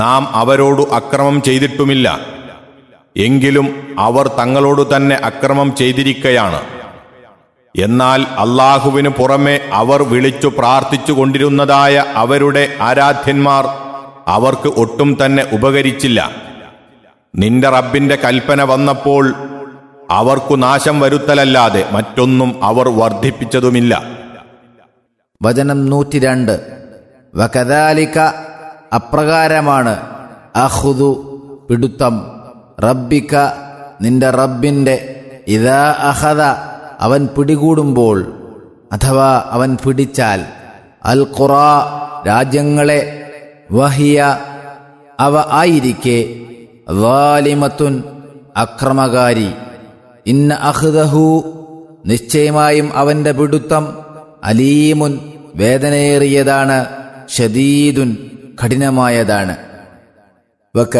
നാം അവരോട് അക്രമം ചെയ്തിട്ടുമില്ല എങ്കിലും അവർ തങ്ങളോടു തന്നെ അക്രമം ചെയ്തിരിക്കയാണ് എന്നാൽ അള്ളാഹുവിനു പുറമെ അവർ വിളിച്ചു പ്രാർത്ഥിച്ചു കൊണ്ടിരുന്നതായ അവരുടെ ആരാധ്യന്മാർ അവർക്ക് ഒട്ടും തന്നെ ഉപകരിച്ചില്ല നിന്റെ റബ്ബിന്റെ കൽപ്പന വന്നപ്പോൾ അവർക്കു നാശം വരുത്തലല്ലാതെ മറ്റൊന്നും അവർ വർദ്ധിപ്പിച്ചതുമില്ല വചനം നൂറ്റിരണ്ട് വകദാലിക അപ്രകാരമാണ് അഹുദു പിടുത്തം റബ്ബിക നിന്റെ റബ്ബിന്റെ ഇതാ അഹദ അവൻ പിടികൂടുമ്പോൾ അഥവാ അവൻ പിടിച്ചാൽ അൽ ഖുറ രാജ്യങ്ങളെ വഹിയ അവ ആയിരിക്കെ വാലിമത്തുൻ അക്രമകാരി ഇന്ന അഹ്ദഹു നിശ്ചയമായും അവന്റെ പിടുത്തം അലീമുൻ വേദനയേറിയതാണ് ഷദീദുൻ കഠിനമായതാണ് വക